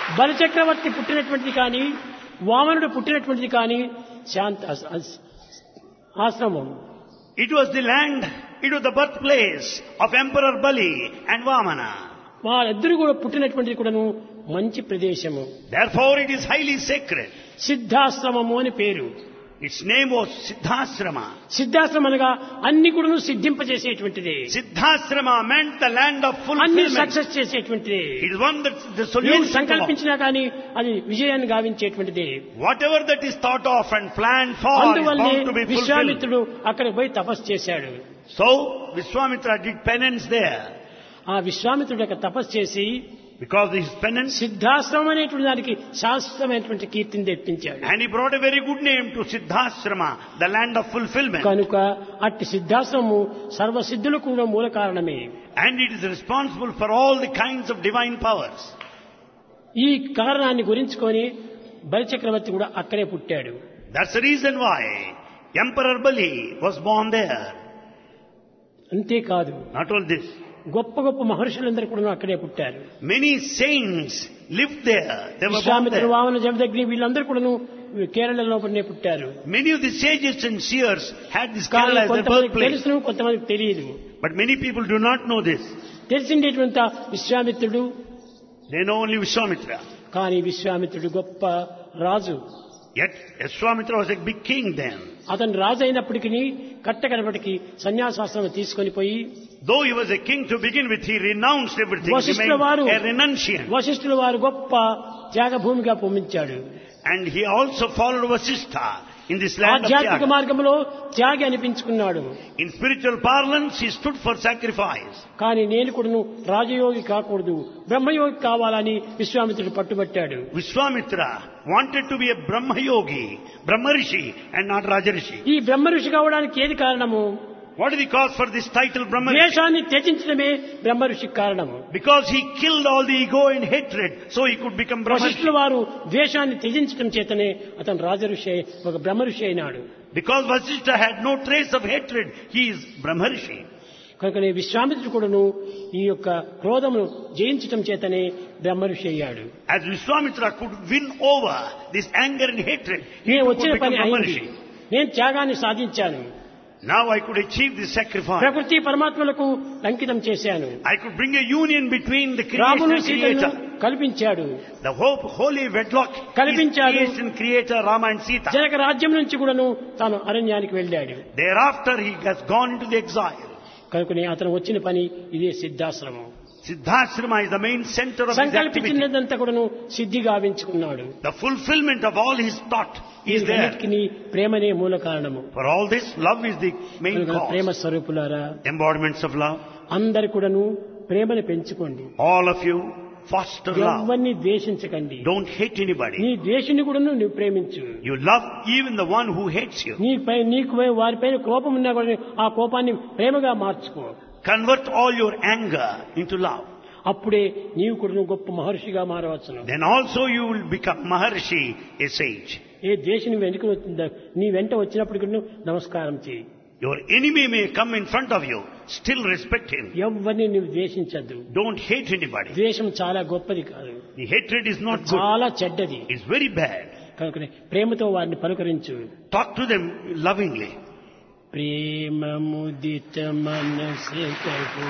బలిచక్రవర్తి పుట్టినటువంటిది కానీ వామనుడు పుట్టినటువంటిది కానీ శాంత అస్- అస్- ఆశ్రమం It was the land, it was the birthplace of Emperor Bali and Vamana. వాళ్ళిద్దరూ కూడా పుట్టినటువంటిది కూడాను మంచి ప్రదేశము Therefore it is highly sacred. సిద్ధాశ్రమము అని పేరు Its name was Siddhasrama. సిద్ధాశ్రమం అనగా అన్ని కూడాను సిద్ధింపజేసేటువంటిది Siddhasrama meant the land of అన్ని fulfillment. సక్సెస్ చేసేటువంటిది It is one that's the ఏది solution. to all. సంకల్పించినా కానీ అది విజయాన్ని గావించేటువంటిది Whatever that is thought of and planned for is అందువల్లే bound to be fulfilled. విశ్వామిత్రుడు అక్కడికి పోయి తపస్సు చేశాడు So Vishwamitra did penance there. ఆ విశ్వామిత్రుడు యొక్క తపస్సు చేసి Because his penance సిద్ధాశ్రమం అనేటువంటి దానికి శాశ్వతమైనటువంటి కీర్తిని తెప్పించాడు and he brought a very good name to Siddhasrama, the land of fulfillment. కనుక అట్టి సిద్ధాశ్రమము సర్వసిద్ధులకు కూడా మూల కారణమే And it is responsible for all the kinds of divine powers. ఈ కారణాన్ని గురించుకొని బలిచక్రవర్తి కూడా అక్కడే పుట్టాడు That's the reason why Emperor Bali was born there. అంతేకాదు Not only this, గొప్ప గొప్ప మహర్షులందరూ కూడా అక్కడే పుట్టారు many saints lived there. They were born Vishwamitra there. Vamana Jamadagni వీళ్ళందరూ కూడాను కేరళలో పడినే పుట్టారు Many of the sages and seers had this కానీ Kerala as their కొంతమందికి birthplace. తెలుసును కొంతమందికి తెలియదు But many people do not know this. తెలిసిండేటువంటి విశ్వామిత్రుడు They know only Vishwamitra. కానీ విశ్వామిత్రుడు గొప్ప రాజు Yet Vishwamitra was a big king then. అతను రాజు అయినప్పటికీ కట్టకనపటికి సన్యాసాశ్రమం తీసుకొని పోయి Though he was a king to begin with, he renounced everything, వశిష్ఠుల remained వారు a renunciant. వశిష్ఠుల వారు గొప్ప త్యాగభూమిగా పొమ్మించాడు And he also followed Vasistha in this land of ఆధ్యాత్మిక Tyaga. మార్గంలో త్యాగి అనిపించుకున్నాడు In spiritual parlance, he stood for sacrifice. కానీ నేను కూడాను రాజయోగి కాకూడదు బ్రహ్మయోగి కావాలని విశ్వామిత్రుడు పట్టుబట్టాడు Vishwamitra wanted to be a Brahma yogi, Brahma Rishi, and not Raja Rishi. ఈ బ్రహ్మ ఋషి కావడానికి ఏది కారణము What is the cause for this title Brahma Rishi? ద్వేషాన్ని త్యజించడమే బ్రహ్మ ఋషికి కారణము Because he killed all the ego and hatred, so he could become Brahma వశిష్ఠుల Rishi. వారు ద్వేషాన్ని త్యజించడం చేతనే అతను రాజఋషి అయి ఒక బ్రహ్మ ఋషి అయినాడు Because Vasistha had no trace of hatred, he is Brahma Rishi. కనుకనే విశ్వామిత్రుడు కూడాను ఈ యొక్క క్రోధమును జయించటం చేతనే బ్రహ్మ ఋషి అయ్యాడు As Vishwamitra could win over this anger and hatred, he నేను could వచ్చిన become పని Brahma అయింది Rishi. నేను త్యాగాన్ని సాధించాను Now I could achieve this sacrifice. ప్రకృతి పరమాత్మలకు అంకితం చేశాను I could bring a union between the creation రామును and సీతను creator. కల్పించాడు The hope, holy wedlock is కల్పించాడు. creation, creator, Rama and Sita. Janaka రాజ్యం నుంచి కూడాను తాను అరణ్యానికి వెళ్ళాడు Thereafter he has gone into the exile. కనుకనే అతను వచ్చిన పని ఇదే సిద్ధాశ్రమం Siddhasrama is the main center of his activity. సంకల్పించినదంతా కూడాను సిద్ధి గావించుకున్నాడు The fulfillment of all his thought is there. వీటన్నిటికీ ప్రేమనే మూల కారణము For all this, love is the main కనుక cause. ప్రేమ స్వరూపులారా Embodiments of love. అందరు కూడాను ప్రేమను పెంచుకోండి All of you foster love. ఎవరిని ద్వేషించకండి Don't hate anybody. నీ ద్వేషుని కూడా నువ్వు ప్రేమించు You love even the one who hates you. నీపై నీకు వారిపైన కోపం ఉన్నా కూడా ఆ కోపాన్ని ప్రేమగా మార్చుకో Convert all your anger into love. అప్పుడే నీవు కూడా గొప్ప మహర్షిగా మారవచ్చును Then also you will become Maharshi, a sage. ఏ దేశం వెనుక వచ్చిందా నీ వెంట వచ్చినప్పుడు కూడా నమస్కారం చేయి Your enemy may come in front of you, still respect him. ఎవరిని నువ్వు ద్వేషించద్దు Don't hate anybody. ద్వేషం చాలా గొప్పది కాదు The hatred is not good. చాలా చెడ్డది It's very bad. కనుకనే ప్రేమతో వారిని పలుకరించు Talk to them lovingly. ప్రేమ ముదిత మనసు